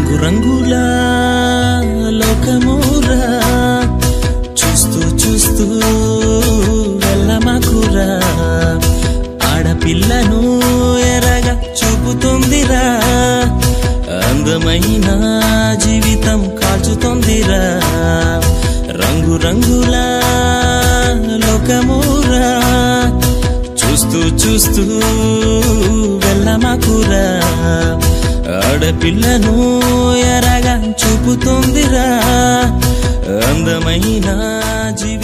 రంగు రంగుల లోకమురా చూస్తూ చూస్తూ వెళ్ళమాకురా ఆడపిల్లను ఎరగా చూపుతుందిరా అందమైన జీవితం కాల్చుతుందిరా రంగు రంగుల లోకమురా చూస్తూ చూస్తూ వెళ్ళమాకురా ఆడపిల్లను ఎరగా చూపుతుందిరా అందమైన జీవి